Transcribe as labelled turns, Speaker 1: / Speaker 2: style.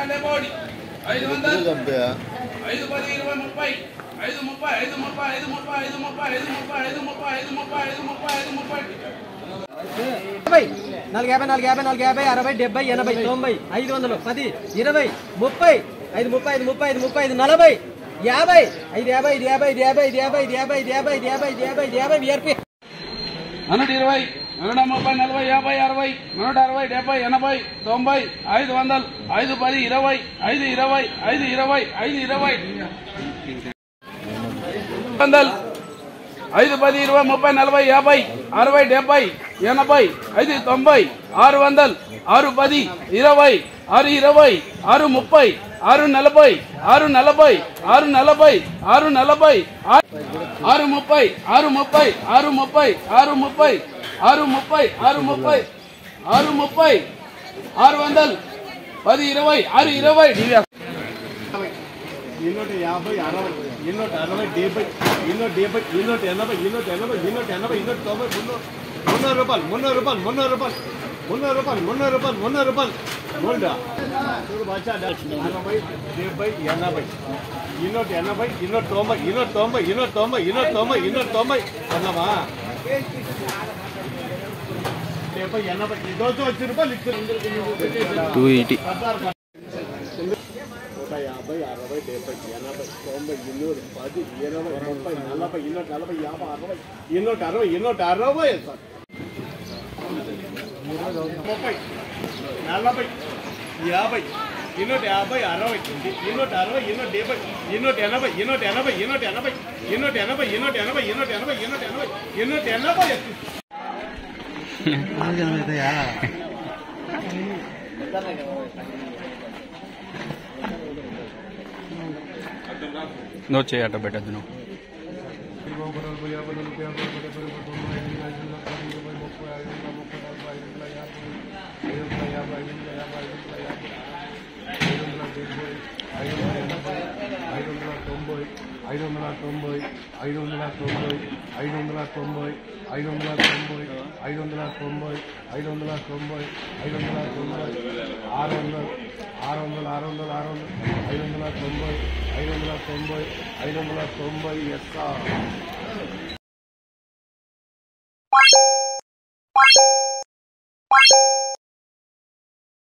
Speaker 1: డెబ్బై ఒకటి ఐదు వందలు
Speaker 2: డెబ్బై
Speaker 1: ఐదు పది ఇరవై ముప్పై ఐదు ముప్పై ఐదు ముప్పై ఐదు ముప్పై ఐదు ముప్పై ఐదు ముప్పై ఐదు ముప్పై ఐదు ముప్పై ఐదు ముప్పై ఐదు ముప్పై
Speaker 3: యాభై నాలుగు యాభై నాలుగు యాభై నాలుగు యాభై అరవై డెబ్బై ఎనభై తొంభై ఐదు వందలు పది ఇరవై ముప్పై ఐదు ముప్పై ఐదు ముప్పై ఐదు ముప్పై ఐదు నలభై యాభై ఐదు యాభై ఐదు యాభై ఐదు యాభై ఐదు యాభై ఐదు యాభై ఐదు యాభై ఐదు యాభై ఐదు యాభై ఐదు యాభై విఆర్పి
Speaker 1: నూట ఇరవై నూట ముప్పై నలభై యాభై అరవై నూట అరవై డెబ్బై ఎనభై తొంభై ఐదు వందలు ఐదు పది ఇరవై ఐదు ఇరవై ఐదు ఇరవై ఐదు ఇరవై వందలు ఐదు పది ఇరవై ముప్పై నలభై యాభై అరవై డెబ్బై ఎనభై ఐదు తొంభై ఆరు వందలు ఆరు పది ఇరవై ఆరు ఇరవై ఆరు ముప్పై ఆరు నలభై ఆరు నలభై ఆరు నలభై ఆరు నలభై ఆరు ముప్పై ఆరు ముప్పై ఆరు ముప్పై ఆరు ముప్పై ఆరు ముప్పై ఆరు ముప్పై ఆరు ముప్పై ఆరు వందలు పది ఇరవై ఆరు ఇరవై
Speaker 4: ಇನ್ನೂಟ ಯಾಭೈ ಅರವೈ ಇನ್ನೂಟ ಅರವೈ ಡೇಬೈ ಇನ್ನೂಟ ಡೇಬೈ ಇನ್ನೂಟ ಎನಭೈ ಇನ್ನೂಟ ಎನಭೈ ಇನ್ನೂಟ ಎನಭೈ ಇನ್ನೂಟ ತೊಂಬೈ ಮುನ್ನೂರು ಮುನ್ನೂರು ರೂಪಾಯಿ ಮುನ್ನೂರು ರೂಪಾಯಿ ಮುನ್ನೂರು ರೂಪಾಯಿ ಮುನ್ನೂರು ರೂಪಾಯಿ ಮುನ್ನೂರು ರೂಪಾಯಿ ಮುನ್ನೂರು ರೂಪಾಯಿ ನೋಡ ಅರವೈ ಡೇಬೈ ಎನಭೈ ಇನ್ನೂಟ ಎನಭೈ ಇನ್ನೂಟ ತೊಂಬೈ ಇನ್ನೂಟ ತೊಂಬೈ ಇನ್ನೂಟ ತೊಂಬೈ ಇನ್ನೂಟ ತೊಂಬೈ ಇನ್ನೂಟ ತೊಂಬೈ అన్నమా డెబ్బై ఎనభై ఈరోజు వచ్చి రూపాయలు ఇచ్చారు
Speaker 2: టూ ఎయిటీ
Speaker 4: నూట యాభై అరవై డెబ్బై ఎనభై తొంభై ఇన్నూరు పది ఇరవై ముప్పై నలభై ఇన్నూట నలభై యాభై అరవై ఇన్నూట అరవై ఇన్నూట అరవై సార్ ముప్పై నలభై యాభై ఇన్నూట యాభై అరవై ఇన్నూట అరవై ఇన్నూట డెబ్బై ఇన్నూట ఎనభై ఇన్నూట ఎనభై ఇన్నూట ఎనభై ఇన్నూట ఎనభై ఇన్నూట ఎనభై ఇన్నూట ఎనభై ఇన్నూట ఎనభై ఇన్నూట ఎనభై
Speaker 2: నువ్వు చేయట పెట్టద్దు నువ్వు
Speaker 4: ఐదు వందల తొంభై ఐదు వందల తొంభై ఐదు వందల తొంభై ఐదు వందల తొంభై ఐదు వందల తొంభై ఐదు వందల తొంభై ఐదు వందల తొంభై ఐదు వందల తొంభై ఆరు వందలు ఆరు వందలు ఆరు వందలు ఆరు వందలు ఐదు వందల తొంభై ఐదు వందల తొంభై ఐదు వందల తొంభై ఎస్ఆర్